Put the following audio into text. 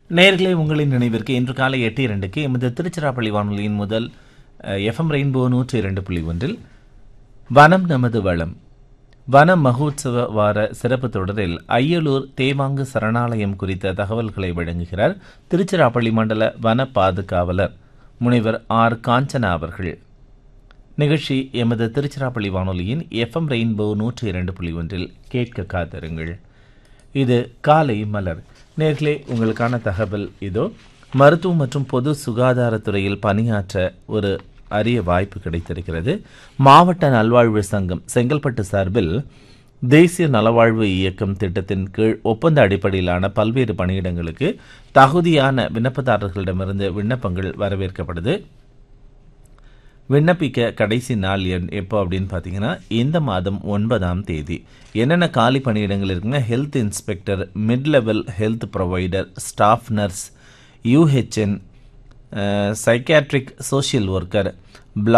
நேயர்களே உங்களின் நினைவிற்கு இன்று காலை எட்டு இரண்டுக்கு எமது திருச்சிராப்பள்ளி வானொலியின் முதல் எஃப்எம் ரெயின்போ நூற்றி இரண்டு புள்ளி ஒன்றில் வனம் நமது வளம் வன மகோத்சவ வார சிறப்பு தொடரில் அய்யலூர் தேவாங்கு சரணாலயம் குறித்த தகவல்களை வழங்குகிறார் திருச்சிராப்பள்ளி மண்டல வன பாதுகாவலர் முனைவர் ஆர் காஞ்சனா அவர்கள் நிகழ்ச்சி எமது திருச்சிராப்பள்ளி வானொலியின் எஃப்எம் ரெயின்போ நூற்றி இரண்டு புள்ளி ஒன்றில் கேட்க காத்திருங்கள் இது காலை மலர் நேர்களே உங்களுக்கான தகவல் இதோ மருத்துவம் மற்றும் பொது சுகாதாரத்துறையில் பணியாற்ற ஒரு அரிய வாய்ப்பு கிடைத்திருக்கிறது மாவட்ட நல்வாழ்வு சங்கம் செங்கல்பட்டு சார்பில் தேசிய நலவாழ்வு இயக்கம் திட்டத்தின் கீழ் ஒப்பந்த அடிப்படையிலான பல்வேறு பணியிடங்களுக்கு தகுதியான விண்ணப்பதாரர்களிடமிருந்து விண்ணப்பங்கள் வரவேற்கப்படுது விண்ணப்பிக்க கடைசி நாள் எண் எப்போ அப்படின்னு பார்த்தீங்கன்னா இந்த மாதம் ஒன்பதாம் தேதி என்னென்ன காலி பணியிடங்கள் இருக்குன்னா health inspector mid level health provider staff nurse UHN psychiatric social worker